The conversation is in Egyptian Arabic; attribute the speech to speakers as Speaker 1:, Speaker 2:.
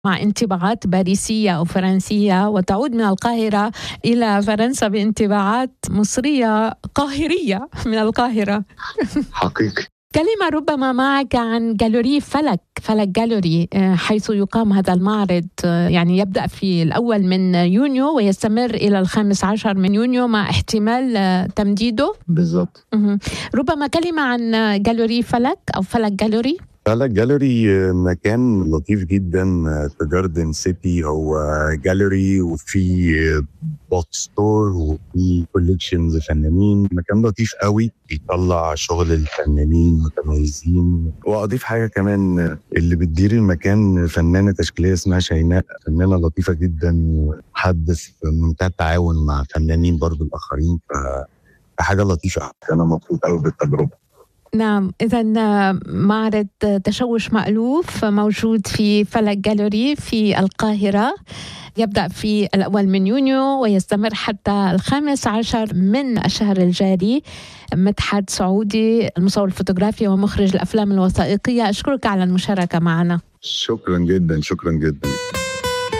Speaker 1: مع انطباعات باريسية أو فرنسية وتعود من القاهرة إلى فرنسا بانطباعات مصرية قاهرية من القاهرة
Speaker 2: حقيقي
Speaker 1: كلمة ربما معك عن جالوري فلك فلك جالوري حيث يقام هذا المعرض يعني يبدأ في الأول من يونيو ويستمر إلى الخامس عشر من يونيو مع احتمال تمديده
Speaker 2: بالظبط
Speaker 1: ربما كلمة عن جالوري فلك أو فلك جالوري
Speaker 2: فلك جاليري مكان لطيف جدا في جاردن سيتي هو جاليري وفي بوت ستور وفي كوليكشنز فنانين مكان لطيف قوي بيطلع شغل الفنانين متميزين واضيف حاجه كمان اللي بتدير المكان فنانه تشكيليه اسمها شيماء فنانه لطيفه جدا وحد في منتهى التعاون مع فنانين برضو الاخرين فحاجه لطيفه انا مبسوط قوي بالتجربه
Speaker 1: نعم إذا معرض تشوش مألوف موجود في فلك جالوري في القاهرة يبدأ في الأول من يونيو ويستمر حتى الخامس عشر من الشهر الجاري مدحت سعودي المصور الفوتوغرافي ومخرج الأفلام الوثائقية أشكرك على المشاركة معنا
Speaker 2: شكرا جدا شكرا جدا